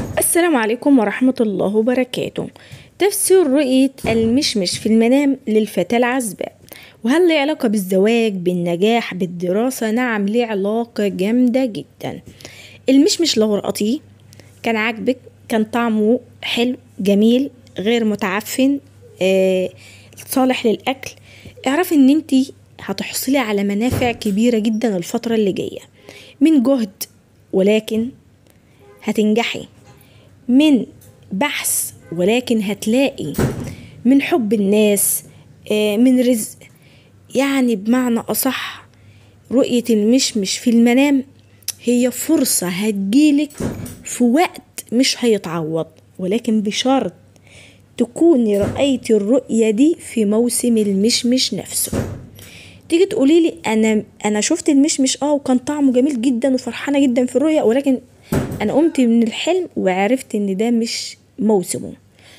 السلام عليكم ورحمة الله وبركاته تفسير رؤية المشمش في المنام للفتاة العزباء وهل له علاقة بالزواج بالنجاح بالدراسة نعم ليه علاقة جامدة جدا المشمش لو رأتيه كان عاجبك كان طعمه حلو جميل غير متعفن آه، صالح للأكل اعرفي ان انت هتحصلي على منافع كبيرة جدا الفترة اللي جاية من جهد ولكن هتنجحي من بحث ولكن هتلاقي من حب الناس آه، من رزق يعني بمعنى أصح رؤية المشمش في المنام هي فرصة هتجيلك في وقت مش هيتعوض ولكن بشرط تكوني رأيتي الرؤية دي في موسم المشمش نفسه تيجي تقولي لي انا انا شفت المشمش اه وكان طعمه جميل جدا وفرحانه جدا في الرؤيه ولكن انا قمت من الحلم وعرفت ان ده مش موسمه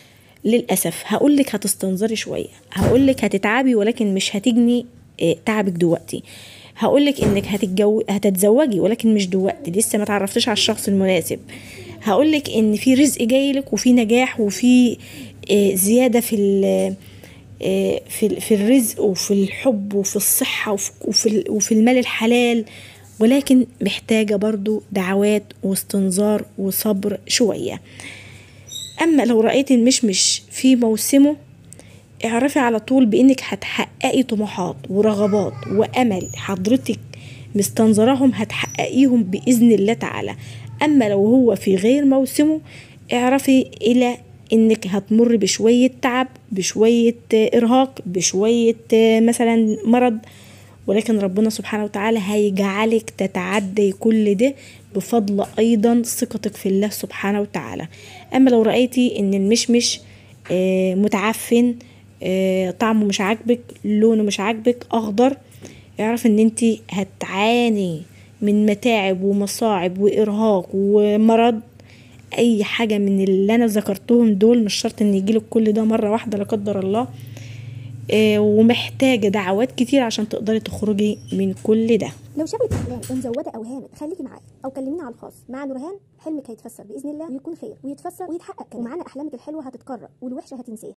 للاسف هقول لك هتستنظري شويه هقول لك هتتعبي ولكن مش هتجني آه، تعبك دلوقتي هقول لك انك هتتجو... هتتزوجي ولكن مش دلوقتي لسه ما تعرفتش على الشخص المناسب هقول لك ان في رزق جاي لك وفي نجاح وفي آه، زياده في ال... آه، في في الرزق وفي الحب وفي الصحة وفي, وفي, وفي المال الحلال ولكن محتاجة برضو دعوات واستنظار وصبر شوية أما لو رأيت المشمش في موسمه اعرفي على طول بإنك هتحققي طموحات ورغبات وأمل حضرتك مستنظراهم هتحققيهم بإذن الله تعالى أما لو هو في غير موسمه اعرفي إلى انك هتمر بشوية تعب بشوية آه، ارهاق بشوية آه، مثلا مرض ولكن ربنا سبحانه وتعالى هيجعلك تتعدي كل ده بفضل ايضا ثقتك في الله سبحانه وتعالى اما لو رأيتي ان المشمش آه، متعفن آه، طعمه مش عاجبك لونه مش عاجبك اخضر اعرف ان انت هتعاني من متاعب ومصاعب وارهاق ومرض اي حاجه من اللي انا ذكرتهم دول مش شرط ان يجيلك كل ده مره واحده لا قدر الله آه، ومحتاجه دعوات كتير عشان تقدري تخرجي من كل ده لو شغلك احلام ومزوده اوهامك خليكي معايا او كلمينا على الخاص مع نورهان حلمك هيتفسر باذن الله ويكون خير ويتفسر ويتحقق كمان ومعانا احلامك الحلوه هتتكرر والوحشه هتنساها